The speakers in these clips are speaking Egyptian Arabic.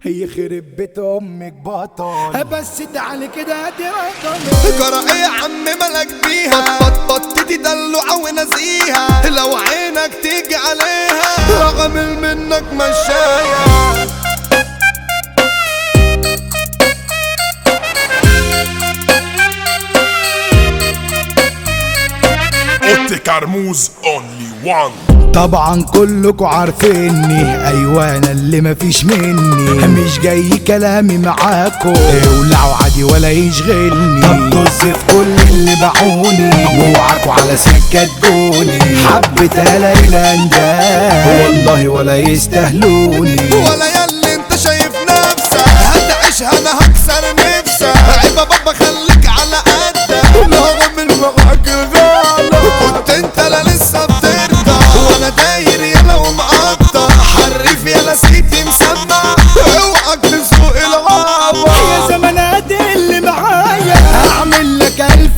يخرب بيت امك بطل بس تعالي كده دي رقمي جرى ايه يا عم مالك بيها بط بط تدلع ونسيها لو عينك تيجي عليها رغم منك مشاية اوتي كرموز اونلي وان طبعا كلكوا عارفيني ايوه انا اللي مفيش مني مش جاي كلامي معاكو اولعوا عادي ولا يشغلني طب طز في كل اللي باعوني واوعكوا على سكه تجوني حبة هلايل ده والله ولا يستاهلوني ولا ياللي انت شايف نفسك هتعيشها انا هكسر نفسك عيب بابا خليك على قدك رغم من معاك غالة كنت انت لا لسه بترضى وانا داير يلا ومقطع حريف يلا سيتي مسمع اوعك تسوق العابة يا زمانات اللي معايا هعمل لك الف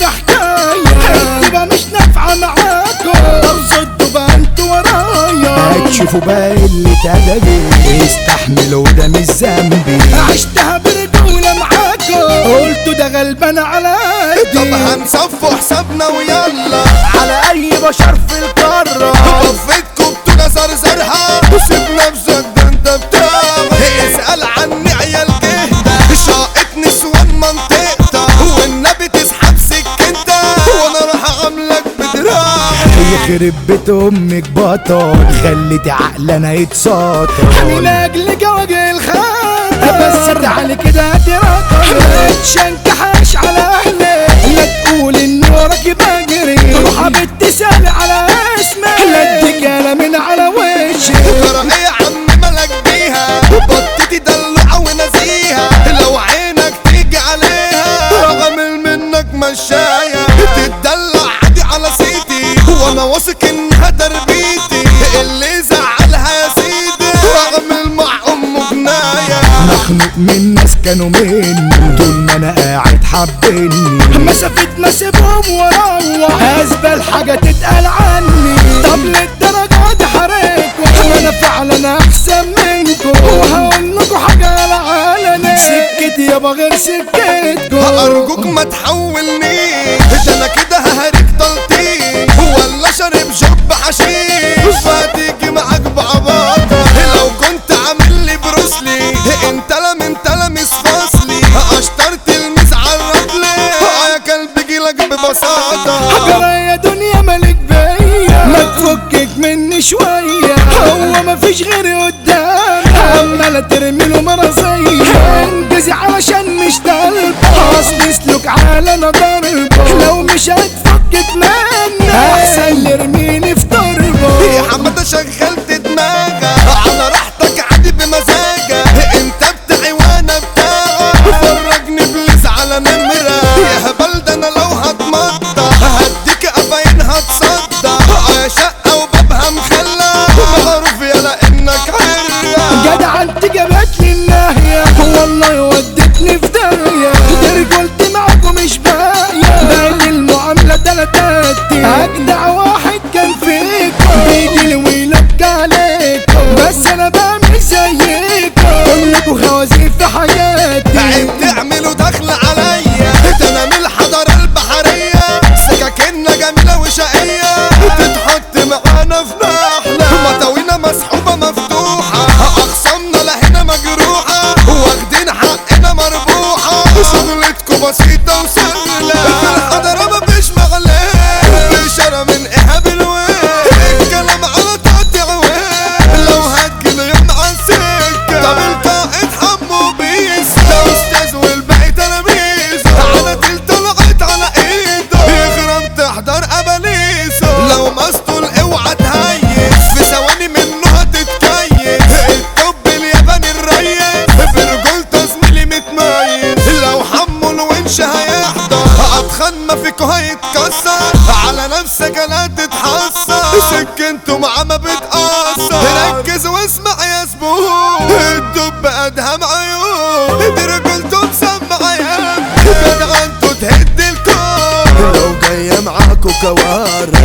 حكايه تبقى مش نافعه معاكم طب صدوا بقى انتوا ورايا هتشوفوا بقى اللي ادبي استحملوا ده مش ذنبي عشتها برجوله معاكم قلتوا ده غلبان على طب ايدي هنصفوا حسابنا ويلا على اي بشر في القاره وقفتكم بتوجع زرزرها وسيب نفسك ده انت بتاعي اسأل عني عيال جهدة شاقت نسوان منطقتك والنبي تسحب سكنتك وانا راح اعملك بدراعي يخرب بيت امك بطل خليتي عقلنا يتساطر انا لاجل جوجي الخاطر بس تعالي كده دي رقم تشنكحش على اهلي لا تقول اني وراكي بجري روح بتسال على اسمي لا اديك انا من على وشي ترى ايه يا عم مالك بيها بطتي دلع ونسيها لو عينك تيجي عليها رغم منك مشاية تتدلع عادي على سيدي وانا واثق انها تربيتي اللي زعلها يا سيدي رغم مع امه جناية مخنوق من ناس كانوا مني طول ما انا قاعد حبني مسافة ما سيبهم واروح ازبل حاجة تتقال عني طب للدرجة دي حريكوا انا فعلا احسن منكم وهقول لكم حاجة على علني سكتي يابا غير سكتكم ارجوك ما تحولني ده انا كده ههريك طلتي ولا شارب شرب حشيش فهتيجي معاك بعباطة لو كنت عامل لي بروسلي انت لا من تلاميذ فصلي اشترت الميز عرف لي يا كلب جيلك ببساطة حجرة يا دنيا مالك بيا ما تفكك مني شوية هو مفيش غيري قدامي عمالة ترمي له مرضية انجزي علشان مش طالبة اصل اسلك على انا ضربة لو مش هتفك مني احسن لي ارميني في يا ضربة حمادة شغلت دماغك على راحتك عادي بمزاجك انت بتاعي وانا بتاعك فرجني بليز على نمرة يا هبل ده انا لو هتمطى هديك قباين هتصدى شقة وبابها مخلى معروف يلا انك عرة جدع انت جابت لي الناهية والله ودتني في داهية دي رجولتي معاكم مش باقية باقي المعاملة تلاتاتي أجدع واحد كان فيكم بيجي لي ويلك عليكم بس أنا بعمل زيكم كلكوا خوازيق في حياتي عيب تعملوا دخل عليا ده انا من الحضارة البحرية سكاكيننا جميلة وشقية تتحط معانا في نحلة مطاوينا مسحوبة مفتوحة أخصامنا لهنا مجروحة واخدين حقنا مربوحة شغلتكوا بسيطة وسهلة في الحضارة مفيش مغلاه إشارة من إيهاب الويل الكلام على تقطيع ويل لو هتجيلي يوم عالسكة طب القائد حمو بيس ده أستاذ والباقي تلاميذ على تل طلعت على إيده يخرب تحضر أباليسه لو مسطول اوعى تهيس في ثواني منه هتتكيس الطب الياباني الريس في رجولته زميلي متميز لو حمو الونش هيحضر أتخن ما فيكوا هيتكسر على نفسك لا تتحسر سكنته معاه ما بتأثر ركز واسمع يا زبون الدب أدهم عيون دي رجولته مسمع يا ابني جدع انتوا تهد الكون لو جاية معاكوا كوارث